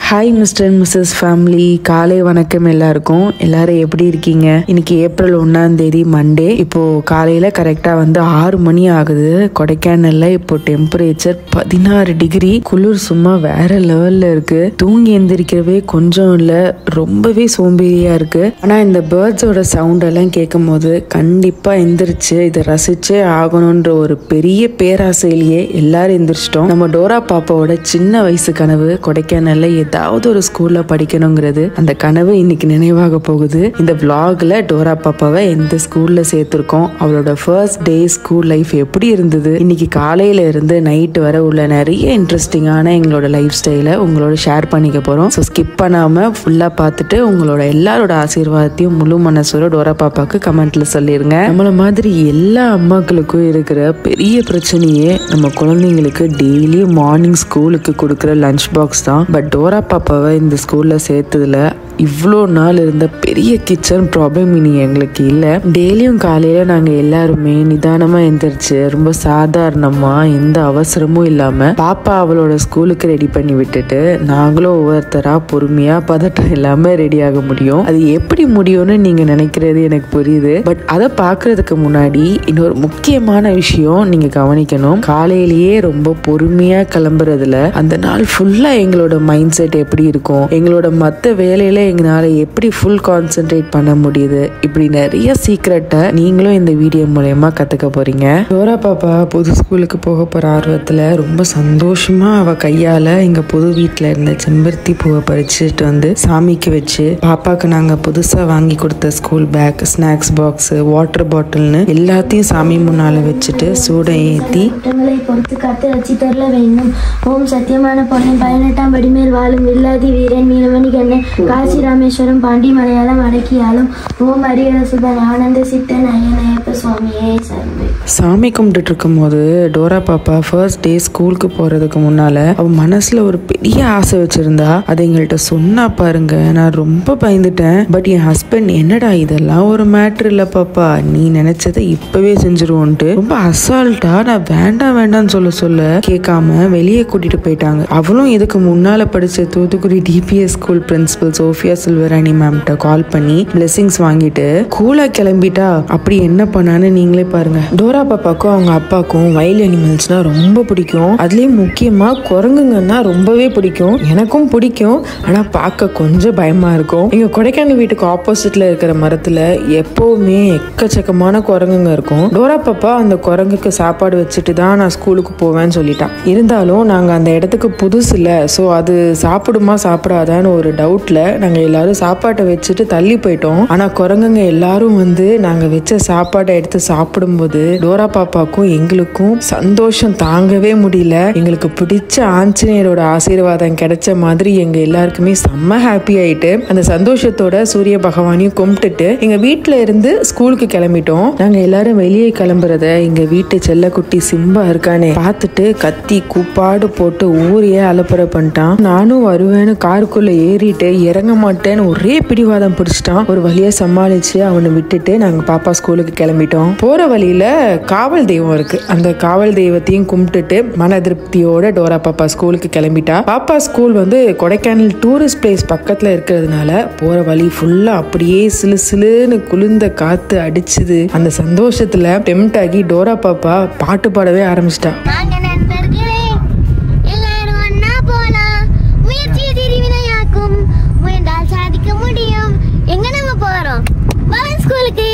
Hi mister and missus family காலை வணக்கம் எல்லாருக்கும் எல்லாரும் எப்படி இருக்கீங்க இன்னைக்கு ஏப்ரல் ஒன்னாம் தேதி மண்டே இப்போ காலையில கரெக்டா வந்து ஆறு மணி ஆகுது கொடைக்கானல்ல இப்போ டெம்பரேச்சர் பதினாறு டிகிரி குளிர் சும்மா வேற லெவல்ல இருக்கு தூங்கி எந்திரிக்கிறவே கொஞ்சம் இல்ல ரொம்பவே சோம்பேறியா இருக்கு ஆனா இந்த பேர்ட்ஸோட சவுண்ட் எல்லாம் கேட்கும் போது கண்டிப்பா எந்திரிச்சு இதை ரசிச்சே ஆகணும்ன்ற ஒரு பெரிய பேராசையிலேயே எல்லாரும் எந்திரிச்சிட்டோம் நம்ம டோரா பாப்பாவோட சின்ன வயசு கனவு கொடைக்கானல்ல ஏதாவது ஒரு ஸ்கூல்ல படிக்கணுங்கிறது அந்த கனவு இன்னைக்கு நினைவாக போகுது இந்த vlogல டோரா பாப்பாவை எந்த ஸ்கூல்ல சேர்த்திருக்கோம் அவளோட ஃபர்ஸ்ட் டே ஸ்கூல் லைஃப் எப்படி இருந்தது இன்னைக்கு காலையில இருந்து நைட் வரை உள்ள நிறைய இன்ட்ரெஸ்டிங்கான எங்களோட லைஃப் ஸ்டைலை உங்களோட ஷேர் பண்ணிக்க போறோம் ஸோ ஸ்கிப் பண்ணாம ஃபுல்லா பார்த்துட்டு உங்களோட எல்லாரோட ஆசீர்வாதத்தையும் முழு மனசோட டோரா பாப்பாக்கு கமெண்ட்ல சொல்லிருங்க நம்மள மாதிரி எல்லா அம்மாக்களுக்கும் இருக்கிற பெரிய பிரச்சனையே நம்ம குழந்தைங்களுக்கு டெய்லி மார்னிங் ஸ்கூலுக்கு கொடுக்குற லஞ்ச் பாக்ஸ் தான் பட் டோரா பாப்பாவை இந்த ஸ்கூல்ல சேர்த்ததுல இவ்வளோ நாள் இருந்த பெரிய கிச்சன் ப்ராப்ளம் இனி எங்களுக்கு இல்லை டெய்லியும் காலையில் நாங்கள் எல்லாருமே நிதானமாக எந்திரிச்சு ரொம்ப சாதாரணமாக எந்த அவசரமும் இல்லாமல் பாப்பா அவளோட ஸ்கூலுக்கு ரெடி பண்ணி விட்டுட்டு நாங்களும் ஒவ்வொருத்தராக பொறுமையாக பதட்டம் இல்லாமல் ரெடி ஆக முடியும் அது எப்படி முடியும்னு நீங்கள் நினைக்கிறது எனக்கு புரியுது பட் அதை பார்க்கறதுக்கு முன்னாடி இன்னொரு முக்கியமான விஷயம் நீங்கள் கவனிக்கணும் காலையிலேயே ரொம்ப பொறுமையாக கிளம்புறதுல அந்த நாள் ஃபுல்லாக எங்களோட மைண்ட் செட் எப்படி இருக்கும் எங்களோட மற்ற வேலையில எங்களால் எப்படி ஃபுல் கான்சென்ட்ரேட் பண்ண முடியுது இப்படி நிறைய சீக்ரெட்டை நீங்களும் இந்த வீடியோ மூலயமா கற்றுக்க போறீங்க டோரா பாப்பா புது ஸ்கூலுக்கு போக போகிற ஆர்வத்தில் ரொம்ப சந்தோஷமா அவ கையால் எங்கள் புது வீட்டில் இருந்த செம்பருத்தி பூவை பறிச்சுட்டு வந்து சாமிக்கு வச்சு பாப்பாக்கு நாங்கள் புதுசாக வாங்கி கொடுத்த school bag snacks box water பாட்டில்னு எல்லாத்தையும் சாமி முன்னால் வச்சுட்டு சூடை ஏற்றி குற்றங்களை பொறுத்து காத்து ரச்சி தரல வேண்டும் ஓம் சத்தியமான பொண்ணன் பதினெட்டாம் படி மேல் வாழும் வில்லாதி வீரன் மீனமணி கண்ணன் காசி ராமேஸ்வரம் பாண்டி மலையாளம் அடக்கியாலும் ஓம் அரியரசுதன் ஆனந்த சித்தன் ஐயனையப்ப சுவாமியே சரணம் சாமி கும்பிட்டுட்டு இருக்கும்போது டோரா பாப்பா ஃபர்ஸ்ட் டே ஸ்கூலுக்கு போறதுக்கு முன்னால அவ மனசுல ஒரு பெரிய ஆசை வச்சிருந்தா அதை எங்கள்கிட்ட சொன்னா பாருங்க நான் ரொம்ப பயந்துட்டேன் பட் என் ஹஸ்பண்ட் என்னடா இதெல்லாம் ஒரு மேட்ரு இல்ல பாப்பா நீ நினைச்சதை இப்பவே செஞ்சிருவோன்ட்டு ரொம்ப அசால்ட்டா நான் வேண்டாம் வேண்டாம்னு சொல்ல சொல்ல கேட்காம வெளியே கூட்டிட்டு போயிட்டாங்க அவளும் இதுக்கு முன்னால படிச்ச Thoothukudi DPS school principal Sophia Silvarani மேம்கிட்ட கால் பண்ணி பிளெஸிங்ஸ் வாங்கிட்டு கூலா கிளம்பிட்டா அப்படி என்ன பண்ணான்னு நீங்களே பாருங்க டோரா பாப்பாக்கும் அவங்க அப்பாக்கும் வைல்ட் அனிமல்ஸ்னா ரொம்ப பிடிக்கும் அதுலயும் முக்கியமா குரங்குங்கன்னா ரொம்பவே பிடிக்கும் எனக்கும் பிடிக்கும் ஆனா பார்க்க கொஞ்சம் பயமா இருக்கும் எங்க கொடைக்கானல் வீட்டுக்கு ஆப்போசிட்ல இருக்கிற மரத்துல எப்பவுமே எக்கச்சக்கமான குரங்குங்க இருக்கும் டோரா பாப்பா அந்த குரங்குக்கு சாப்பாடு வச்சுட்டு தான் நான் ஸ்கூலுக்கு போவேன்னு சொல்லிட்டான் இருந்தாலும் நாங்க அந்த இடத்துக்கு புதுசு இல்ல ஸோ அது சாப்பிடுமா சாப்பிடாதான்னு ஒரு டவுட்ல நாங்க எல்லாரும் சாப்பாட்டை வச்சுட்டு தள்ளி போயிட்டோம் ஆனா குரங்குங்க எல்லாரும் வந்து நாங்க வச்ச சாப்பாட்டை எடுத்து சாப்பிடும்போது டோரா பாப்பாக்கும் எங்களுக்கும் சந்தோஷம் தாங்கவே முடியல எங்களுக்கு பிடிச்ச ஆஞ்சநேயரோட ஆசீர்வாதம் கிடைச்ச மாதிரி எங்க எல்லாருக்குமே செம்ம ஹாப்பி ஆயிட்டு அந்த சந்தோஷத்தோட சூரிய பகவானையும் கும்பிட்டுட்டு எங்க வீட்ல இருந்து ஸ்கூலுக்கு கிளம்பிட்டோம் நாங்க எல்லாரும் வெளியே கிளம்புறத எங்க வீட்டு செல்லக்குட்டி சிம்பா இருக்கானே பார்த்துட்டு கத்தி கூப்பாடு போட்டு ஊரையே அலப்பற பண்ணிட்டான் நானும் வருவேன்னு காருக்குள்ள ஏறிட்டு இறங்க மாட்டேன்னு ஒரே பிடிவாதம் பிடிச்சிட்டான் ஒரு வழியா சமாளிச்சு அவனை விட்டுட்டு நாங்க பாப்பா ஸ்கூலுக்கு கிளம்பிட்டோம் போற வழியில காவல் தெய்வம் இருக்கு அந்த காவல் தெய்வத்தையும் கும்பிட்டுட்டு மன திருப்தியோட டோரா பாப்பா ஸ்கூலுக்கு கிளம்பிட்டா பாப்பா ஸ்கூல் வந்து கொடைக்கானல் டூரிஸ்ட் பிளேஸ் பக்கத்துல இருக்கிறதுனால போற வழி ஃபுல்லா அப்படியே சிலு சிலுன்னு குளிர்ந்த காத்து அடிச்சுது அந்த சந்தோஷத்துல டெம்ட் ஆகி டோரா பாப்பா பாட்டு பாடவே ஆரம்பிச்சிட்டா வாங்க நண்பர்களே எல்லாரும் ஒன்னா போலாம் முயற்சி திருவினையாக்கும் முயன்றால் சாதிக்க முடியும் எங்க நம்ம போறோம் பவன் ஸ்கூலுக்கு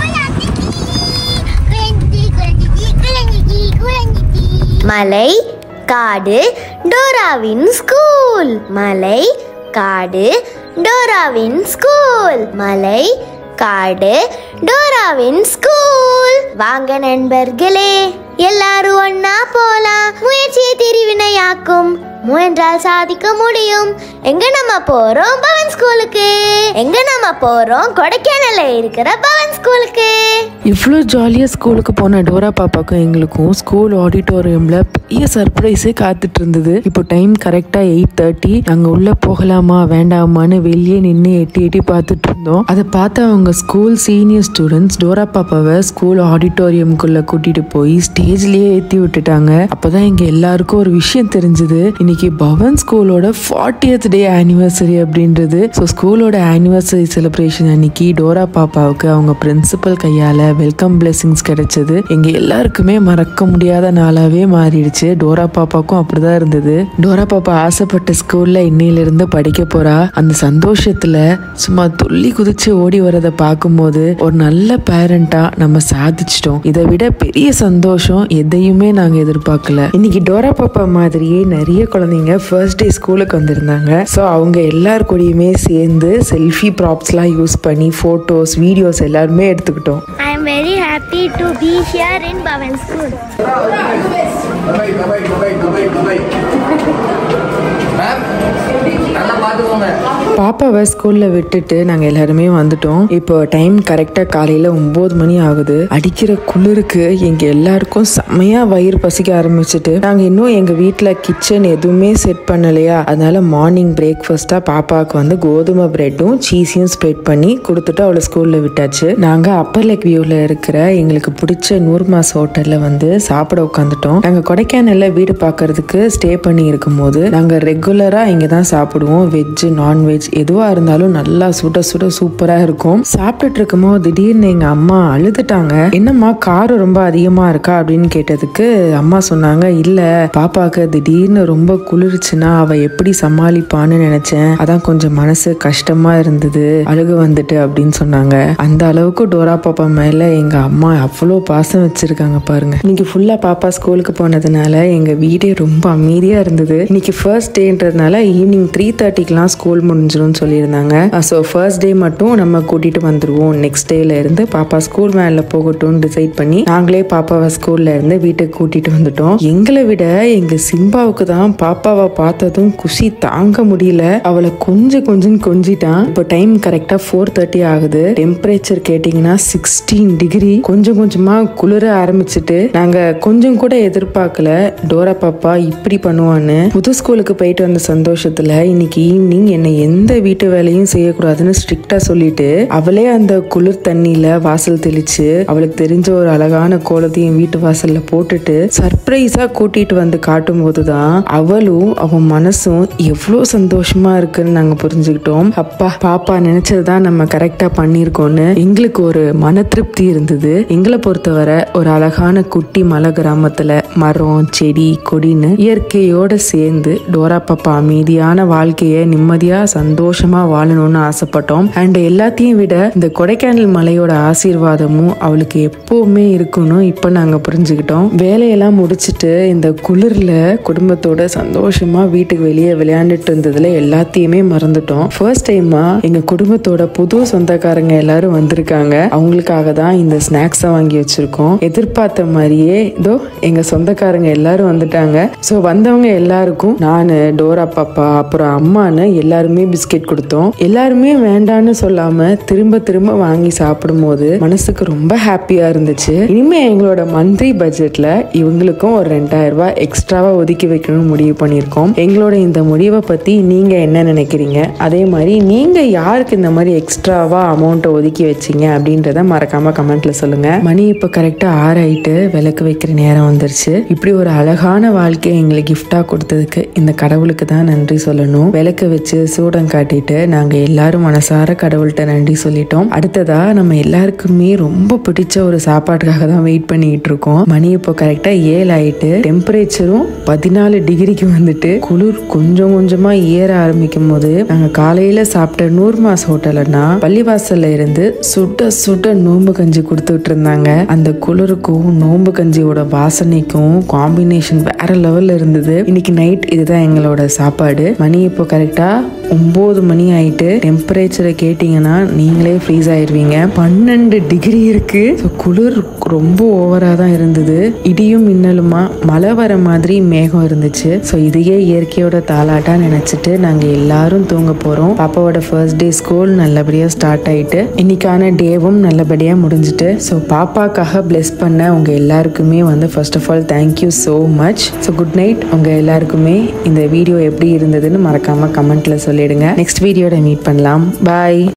மலை காடு டோராவின் ஸ்கூல் மலை காடு டோராவின் ஸ்கூல் மலை காடு டோராவின் ஸ்கூல் வாங்க நண்பர்களே எல்லாரும் ஒன்னா போலாம் முயற்சியை திருவினையாக்கும் முயன்றால் சாதிக்க முடியும் எங்க நம்ம போறோம் பவன் ஸ்கூலுக்கு எங்க நம்ம போறோம் கொடைக்கானல்ல இருக்கிற பவன் ஸ்கூலுக்கு இவ்வளோ ஜாலியாக ஸ்கூலுக்கு போன டோரா பாப்பாக்கும் எங்களுக்கும் ஸ்கூல் ஆடிட்டோரியமில் பெரிய சர்ப்ரைஸே காத்துட்டு இருந்தது இப்போ டைம் கரெக்டாக எயிட் தேர்ட்டி நாங்கள் உள்ளே போகலாமா வேண்டாமான்னு வெளியே நின்று எட்டி எட்டி பார்த்துட்டு இருந்தோம் அதை பார்த்து அவங்க ஸ்கூல் சீனியர் ஸ்டூடெண்ட்ஸ் டோரா பாப்பாவை ஸ்கூல் ஆடிட்டோரியம்குள்ளே கூட்டிகிட்டு போய் ஸ்டேஜ்லேயே ஏற்றி விட்டுட்டாங்க அப்போ தான் எங்கள் எல்லாருக்கும் ஒரு விஷயம் தெரிஞ்சுது இன்னைக்கு இன்னைக்கு பவன் ஸ்கூலோட ஃபார்ட்டியத் டே ஆனிவர்சரி அப்படின்றது ஸோ ஸ்கூலோட ஆனிவர்சரி செலிப்ரேஷன் அன்னைக்கு டோரா பாப்பாவுக்கு அவங்க பிரின்சிபல் கையால் வெல்கம் பிளெஸிங்ஸ் கிடைச்சது எங்க எல்லாருக்குமே மறக்க முடியாத நாளாவே மாறிடுச்சு டோரா பாப்பாவுக்கும் அப்படிதான் இருந்தது டோரா பாப்பா ஆசைப்பட்ட ஸ்கூல்ல இன்னையிலிருந்து படிக்க போறா அந்த சந்தோஷத்துல சும்மா துள்ளி குதிச்சு ஓடி வரதை பார்க்கும்போது ஒரு நல்ல பேரண்டா நம்ம சாதிச்சிட்டோம் இதை விட பெரிய சந்தோஷம் எதையுமே நாங்க எதிர்பார்க்கல இன்னைக்கு டோரா பாப்பா மாதிரியே நிறைய குழந்தைங்க ஃபர்ஸ்ட் டே ஸ்கூலுக்கு வந்திருந்தாங்க ஸோ அவங்க எல்லார் கூடயுமே சேர்ந்து செல்ஃபி ப்ராப்ஸ்லாம் யூஸ் பண்ணி ஃபோட்டோஸ் வீடியோஸ் எல்லாருமே எடுத்துக்கிட்டோம் I am very happy to be here in Bhavan School. Ma'am நல்லா பார்த்துக்கோங்க பாப்பாவை ஸ்கூல்ல விட்டுட்டு நாங்க எல்லாருமே வந்துட்டோம் இப்போ டைம் கரெக்டா காலையில ஒன்பது மணி ஆகுது அடிக்கிற குளிருக்கு எங்க எல்லாருக்கும் செம்மையா வயிறு பசிக்க ஆரம்பிச்சிட்டு நாங்க இன்னும் எங்க வீட்ல கிச்சன் எதுவுமே செட் பண்ணலையா அதனால மார்னிங் பிரேக்ஃபாஸ்டா பாப்பாவுக்கு வந்து கோதுமை பிரெட்டும் சீஸையும் ஸ்ப்ரெட் பண்ணி கொடுத்துட்டு அவளை ஸ்கூல்ல விட்டாச்சு நாங்க அப்பர் லேக் வியூல இருக்கிற எங்களுக்கு பிடிச்ச நூர்மாஸ் ஹோட்டல்ல வந்து சாப்பிட உட்காந்துட்டோம் நாங்க கொடைக்கானல்ல வீடு பார்க்கறதுக்கு ஸ்டே பண்ணி இருக்கும்போது நாங்க ரெகுலரா இங்க தான் சாப்பிடுவோம் வெஜ் நான்வெஜ் எதுவா இருந்தாலும் நல்லா சுட சுட சூப்பரா இருக்கும் சாப்பிட்டுட்டு இருக்கும்போது திடீர்னு எங்க அம்மா அழுதுட்டாங்க என்னம்மா காரம் ரொம்ப அதிகமா இருக்கா அப்படின்னு கேட்டதுக்கு அம்மா சொன்னாங்க இல்ல பாப்பாக்கு திடீர்னு ரொம்ப குளிர்ச்சுன்னா அவ எப்படி சமாளிப்பான்னு நினைச்சேன் அதான் கொஞ்சம் மனசு கஷ்டமா இருந்தது அழுக வந்துட்டு அப்படின்னு சொன்னாங்க அந்த அளவுக்கு டோரா பாப்பா மேல எங்க அம்மா அவ்வளோ பாசம் வச்சிருக்காங்க பாருங்க இன்னைக்கு ஃபுல்லா பாப்பா ஸ்கூலுக்கு போனதுனால எங்க வீடே ரொம்ப அமைதியா இருந்தது இன்னைக்கு ஃபர்ஸ்ட் டேன்றதுனால ஈவினிங் த்ரீ தேர்ட்டிக்கெலாம் ஸ்கூல் முடிஞ்சிரும்னு சொல்லியிருந்தாங்க ஸோ ஃபர்ஸ்ட் டே மட்டும் நம்ம கூட்டிட்டு வந்துருவோம் நெக்ஸ்ட் டேல இருந்து பாப்பா ஸ்கூல் வேனில் போகட்டும்னு டிசைட் பண்ணி நாங்களே பாப்பாவை ஸ்கூல்ல இருந்து வீட்டுக்கு கூட்டிட்டு வந்துட்டோம் எங்களை விட எங்க சிம்பாவுக்கு தான் பாப்பாவை பார்த்ததும் குஷி தாங்க முடியல அவளை கொஞ்சம் கொஞ்சம் கொஞ்சிட்டான் இப்போ டைம் கரெக்டா ஃபோர் தேர்ட்டி ஆகுது டெம்பரேச்சர் கேட்டிங்கன்னா சிக்ஸ்டீன் டிகிரி கொஞ்சம் கொஞ்சமா குளிர ஆரம்பிச்சிட்டு நாங்க கொஞ்சம் கூட எதிர்பார்க்கல டோரா பாப்பா இப்படி பண்ணுவான்னு புது ஸ்கூலுக்கு போயிட்டு வந்த சந்தோஷத்துல இன்னைக்கு ஈவினிங் என்னை எந்த வீட்டு வேலையும் செய்யக்கூடாதுன்னு ஸ்ட்ரிக்டா சொல்லிட்டு அவளே அந்த குளிர் தண்ணியில வாசல் தெளிச்சு அவளுக்கு தெரிஞ்ச ஒரு அழகான கோலத்தையும் வீட்டு வாசல்ல போட்டுட்டு சர்ப்ரைஸா கூட்டிட்டு வந்து காட்டும் போதுதான் அவளும் அவன் மனசும் எவ்வளோ சந்தோஷமா இருக்குன்னு நாங்க புரிஞ்சுக்கிட்டோம் அப்பா பாப்பா நினைச்சதுதான் நம்ம கரெக்டா பண்ணியிருக்கோம்னு எங்களுக்கு ஒரு மன திருப்தி இருந்தது எங்களை பொறுத்தவரை ஒரு அழகான குட்டி மலை கிராமத்துல மரம் செடி கொடின்னு இயற்கையோட சேர்ந்து டோரா பாப்பா அமைதியான வாழ்க்கையை நிம்மதியா சந்தோஷமா வாழணும்னு ஆசைப்பட்டோம் அண்ட் எல்லாத்தையும் விட இந்த கொடைக்கானல் மலையோட ஆசீர்வாதமும் அவளுக்கு எப்பவுமே இருக்கணும் இப்ப நாங்க புரிஞ்சுக்கிட்டோம் வேலையெல்லாம் முடிச்சிட்டு இந்த குளிர்ல குடும்பத்தோட சந்தோஷமா வீட்டுக்கு வெளியே விளையாண்டுட்டு இருந்ததுல எல்லாத்தையுமே மறந்துட்டோம் ஃபர்ஸ்ட் டைமா எங்க குடும்பத்தோட புது சொந்தக்காரங்க எல்லாரும் வந்திருக்காங்க அவங்களுக்காக தான் இந்த ஸ்நாக்ஸை வாங்கி வச்சிருக்கோம் எதிர்பார்த்த மாதிரியே இதோ எங்க சொந்தக்காரங்க எல்லாரும் வந்துட்டாங்க ஸோ வந்தவங்க எல்லாருக்கும் நான் டோரா பாப்பா அப்புறம் அம்மான்னு எல்லாருமே பிஸ்கெட் கொடுத்தோம் எல்லாருமே வேண்டான்னு சொல்லாம திரும்ப திரும்ப வாங்கி சாப்பிடும்போது மனசுக்கு ரொம்ப ஹாப்பியா இருந்துச்சு இனிமே எங்களோட மந்த்லி பட்ஜெட்ல இவங்களுக்கும் ஒரு ரெண்டாயிரம் ரூபாய் எக்ஸ்ட்ராவா ஒதுக்கி வைக்கணும்னு முடிவு பண்ணியிருக்கோம் எங்களோட இந்த முடிவை பத்தி நீங்க என்ன நினைக்கிறீங்க அதே மாதிரி நீங்க யாருக்கு இந்த மாதிரி எக்ஸ்ட்ராவா அமௌண்ட்டை ஒதுக்கி வச்சீங்க அப்படின்றத மறக்காம கமெண்ட்ல சொல்லுங்க மணி இப்போ கரெக்டா ஆறாயிட்டு விளக்கு வைக்கிற நேரம் வந்துருச்சு இப்படி ஒரு அழகான வாழ்க்கையை எங்களுக்கு கிஃப்டா கொடுத்ததுக்கு இந்த கடவுளுக்கு தான் நன்றி சொல்லணும் விளக்கு வச்சு சூடம் காட்டிட்டு நாங்க எல்லாரும் மனசார கடவுள்கிட்ட நன்றி சொல்லிட்டோம் அடுத்ததா நம்ம எல்லாருக்குமே ரொம்ப பிடிச்ச ஒரு சாப்பாட்டுக்காக தான் வெயிட் பண்ணிட்டு இருக்கோம் மணி இப்போ கரெக்டா ஏழு ஆயிட்டு டெம்பரேச்சரும் பதினாலு டிகிரிக்கு வந்துட்டு குளிர் கொஞ்சம் கொஞ்சமா ஏற ஆரம்பிக்கும் போது நாங்க காலையில சாப்பிட்ட நூர்மாஸ் ஹோட்டல்னா பள்ளிவாசல்ல இருந்து சுட சுட நோம்பு கஞ்சி கொடுத்துட்டு இருந்தாங்க அந்த குளிருக்கும் நோம்பு கஞ்சியோட வாசனைக்கும் காம்பினேஷன் வேற லெவல்ல இருந்தது இன்னைக்கு நைட் இதுதான் எங்களோட சாப்பாடு மணி இப்போ கரெக்டா ஒன்பது மணி ஆயிட்டு டெம்பரேச்சரை கேட்டிங்கன்னா நீங்களே ஃப்ரீஸ் ஆயிருவீங்க பன்னெண்டு டிகிரி இருக்கு So, குளிர் ரொம்ப ஓவரா தான் இருந்தது இடியும் மின்னலுமா மழை வர மாதிரி மேகம் இருந்துச்சு ஸோ இதையே இயற்கையோட தாலாட்டா நினைச்சிட்டு நாங்க எல்லாரும் தூங்க போறோம் பாப்பாவோட ஃபர்ஸ்ட் டே ஸ்கூல் நல்லபடியா ஸ்டார்ட் ஆயிட்டு இன்னைக்கான டேவும் நல்லபடியா முடிஞ்சிட்டு ஸோ பாப்பாக்காக பிளெஸ் பண்ண உங்க எல்லாருக்குமே வந்து first of all thank you so much so good night உங்க எல்லாருக்குமே இந்த வீடியோ எப்படி இருந்ததுன்னு மறக்காம கமெண்ட்ல சொல்லிடுங்க நெக்ஸ்ட் வீடியோட மீட் பண்ணலாம் பாய்